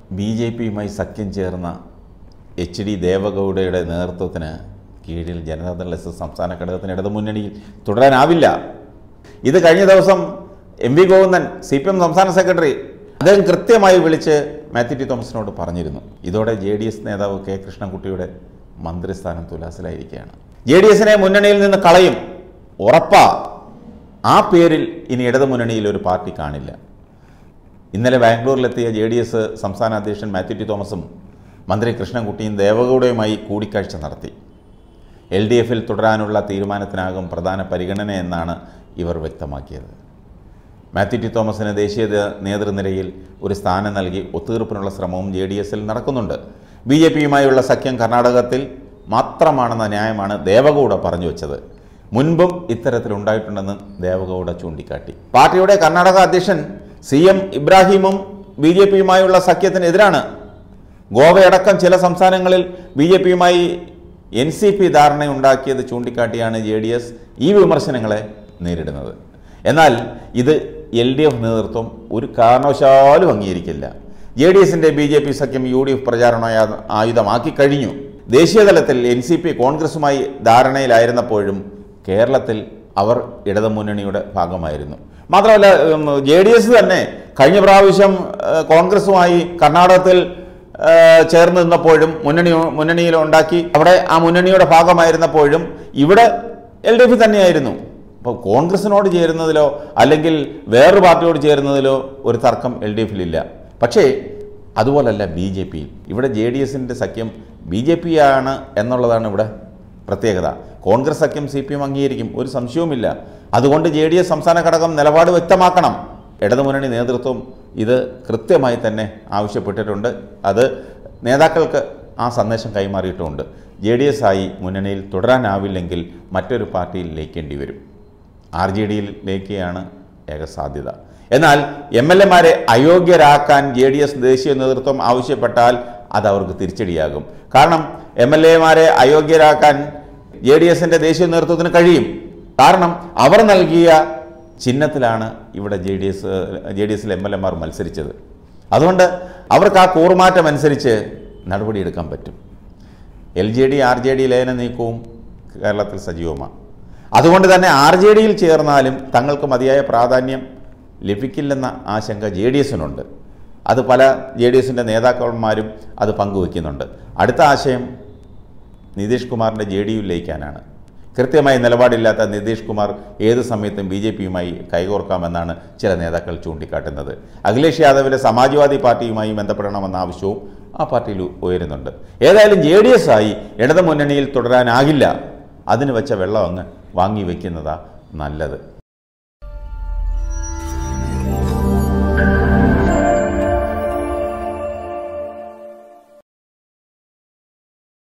B J പിയുമായി സഖ്യം ചേർന്ന എച്ച് ഡി ദേവഗൗഡയുടെ നേതൃത്വത്തിന് കീഴിൽ ജനതാദൾ എസ് സംസ്ഥാന ഘടകത്തിന് ഇടതുമുന്നണിയിൽ തുടരാനാവില്ല ഇത് കഴിഞ്ഞ ദിവസം M V Govindan C P M സംസ്ഥാന സെക്രട്ടറി അദ്ദേഹം കൃത്യമായി വിളിച്ച് മാത്യു ടി തോമസിനോട് പറഞ്ഞിരുന്നു ഇതോടെ ജെ ഡി എസ് നേതാവ് കെ കൃഷ്ണൻകുട്ടിയുടെ മന്ത്രിസ്ഥാനം തുലാസിലായിരിക്കുകയാണ് ജെ ഡി എസിനെ മുന്നണിയിൽ നിന്ന് കളയും ഉറപ്പാ ആ പേരിൽ ഇനി ഇടതുമുന്നണിയിൽ ഒരു പാർട്ടി കാണില്ല ഇന്നലെ ബാംഗ്ലൂരിലെത്തിയ ജെ ഡി എസ് സംസ്ഥാന അധ്യക്ഷൻ മാത്യു ടി തോമസും മന്ത്രി കൃഷ്ണൻകുട്ടിയും ദേവഗൗഡയുമായി കൂടിക്കാഴ്ച നടത്തി എൽ ഡി എഫിൽ തുടരാനുള്ള തീരുമാനത്തിനാകും പ്രധാന പരിഗണന എന്നാണ് ഇവർ വ്യക്തമാക്കിയത് മാത്യു ടി തോമസിന് ദേശീയ ദേ- നേതൃനിരയിൽ ഒരു സ്ഥാനം നൽകി ഒത്തുതീർപ്പിനുള്ള ശ്രമവും ജെ ഡി എസിൽ നടക്കുന്നുണ്ട് ബി ജെ പിയുമായുള്ള സഖ്യം കർണാടകത്തിൽ മാത്രമാണെന്ന ന്യായമാണ് ദേവഗൗഡ പറഞ്ഞു വെച്ചത് മുൻപും ഇത്തരത്തിലുണ്ടായിട്ടുണ്ടെന്ന് ദേവഗൗഡ ചൂണ്ടിക്കാട്ടി പാർട്ടിയുടെ കർണാടക അധ്യക്ഷൻ സി എം ഇബ്രാഹിമും ബി ജെ പിയുമായുള്ള സഖ്യത്തിനെതിരാണ് ഗോവയടക്കം ചില സംസ്ഥാനങ്ങളിൽ ബി ജെ പിയുമായി എൻ സി പി ധാരണയുണ്ടാക്കിയത് ചൂണ്ടിക്കാട്ടിയാണ് ജെ ഡി എസ് ഈ വിമർശനങ്ങളെ നേരിടുന്നത് എന്നാൽ ഇത് എൽ ഡി എഫ് നേതൃത്വം ഒരു കാരണവശാലും അംഗീകരിക്കില്ല ജെ ഡി എസിൻ്റെ ബി ജെ പി സഖ്യം യു ഡി എഫ് പ്രചാരണ ആയു- ആയുധമാക്കി കഴിഞ്ഞു ദേശീയതലത്തിൽ എൻ സി പി കോൺഗ്രസുമായി ധാരണയിലായിരുന്നപ്പോഴും കേരളത്തിൽ അവർ ഇടതുമുന്നണിയുടെ ഭാഗമായിരുന്നു മാത്രമല്ല ജെ ഡി എസ് തന്നെ കഴിഞ്ഞ പ്രാവശ്യം ഏഹ്, കോൺഗ്രസുമായി കർണാടകത്തിൽ ഏഹ്, ചേർന്ന് നിന്നപ്പോഴും മുന്നണി മുന്നണിയിൽ ഉണ്ടാക്കി അവിടെ ആ മുന്നണിയുടെ ഭാഗമായിരുന്നപ്പോഴും ഇവിടെ എൽ ഡി എഫ് തന്നെയായിരുന്നു അപ്പോൾ കോൺഗ്രസിനോട് ചേരുന്നതിലോ അല്ലെങ്കിൽ വേറൊരു പാർട്ടിയോട് ചേരുന്നതിലോ ഒരു തർക്കം എൽ ഡി എഫിലില്ല പക്ഷേ അതുപോലല്ല ബി ജെ പിയിൽ ഇവിടെ ജെ ഡി എസിൻ്റെ സഖ്യം ബി ജെ പി ആണ് എന്നുള്ളതാണ് ഇവിടെ പ്രത്യേകത കോൺഗ്രസ് സഖ്യം സി പി എം അംഗീകരിക്കും ഒരു സംശയവുമില്ല അതുകൊണ്ട് ജെ ഡി എസ് സംസ്ഥാന ഘടകം നിലപാട് വ്യക്തമാക്കണം ഇടതുമുന്നണി നേതൃത്വം ഇത് കൃത്യമായി തന്നെ ആവശ്യപ്പെട്ടിട്ടുണ്ട് അത് നേതാക്കൾക്ക് ആ സന്ദേശം കൈമാറിയിട്ടുമുണ്ട് ജെ ഡി എസ് ആയി മുന്നണിയിൽ തുടരാനാവില്ലെങ്കിൽ മറ്റൊരു പാർട്ടിയിൽ ലയിക്കേണ്ടി വരും ആർ ജെ ഡിയിലേക്കാണ് ഏക സാധ്യത എന്നാൽ എം എൽ എമാരെ അയോഗ്യരാക്കാൻ ജെ ഡി എസ് ദേശീയ നേതൃത്വം ആവശ്യപ്പെട്ടാൽ അത് അവർക്ക് തിരിച്ചടിയാകും കാരണം എം എൽ എമാരെ അയോഗ്യരാക്കാൻ ജെ ഡി എസിൻ്റെ ദേശീയ നേതൃത്വത്തിന് കഴിയും കാരണം അവർ നൽകിയ ചിഹ്നത്തിലാണ് ഇവിടെ J D S J D എസിലെ എം എൽ എമാർ മത്സരിച്ചത് അതുകൊണ്ട് അവർക്ക് ആ കൂറുമാറ്റം അനുസരിച്ച് നടപടിയെടുക്കാൻ പറ്റും L J D R J D ലയന നീക്കവും കേരളത്തിൽ സജീവമാണ് അതുകൊണ്ട് തന്നെ ആർ ജെ ഡിയിൽ ചേർന്നാലും തങ്ങൾക്ക് മതിയായ പ്രാധാന്യം ലഭിക്കില്ലെന്ന ആശങ്ക ജെ ഡി എസിനുണ്ട് അത് പല ജെ ഡി എസിൻ്റെ നേതാക്കന്മാരും അത് പങ്കുവയ്ക്കുന്നുണ്ട് അടുത്ത ആശയം നിതീഷ് കുമാറിൻ്റെ ജെ ഡി യുയിലേക്കാനാണ് കൃത്യമായ നിലപാടില്ലാത്ത നിതീഷ് കുമാർ ഏത് സമയത്തും ബി ജെ പിയുമായി കൈകോർക്കാമെന്നാണ് ചില നേതാക്കൾ ചൂണ്ടിക്കാട്ടുന്നത് അഖിലേഷ് യാദവിൻ്റെ സമാജ്വാദി പാർട്ടിയുമായി ബന്ധപ്പെടണമെന്ന ആവശ്യവും ആ പാർട്ടിയിൽ ഉയരുന്നുണ്ട് ഏതായാലും ജെ ഡി എസ് ആയി ഇടതു മുന്നണിയിൽ തുടരാനാകില്ല അതിന് വെച്ച വെള്ളം അങ്ങ് വാങ്ങി വയ്ക്കുന്നതാ നല്ലത്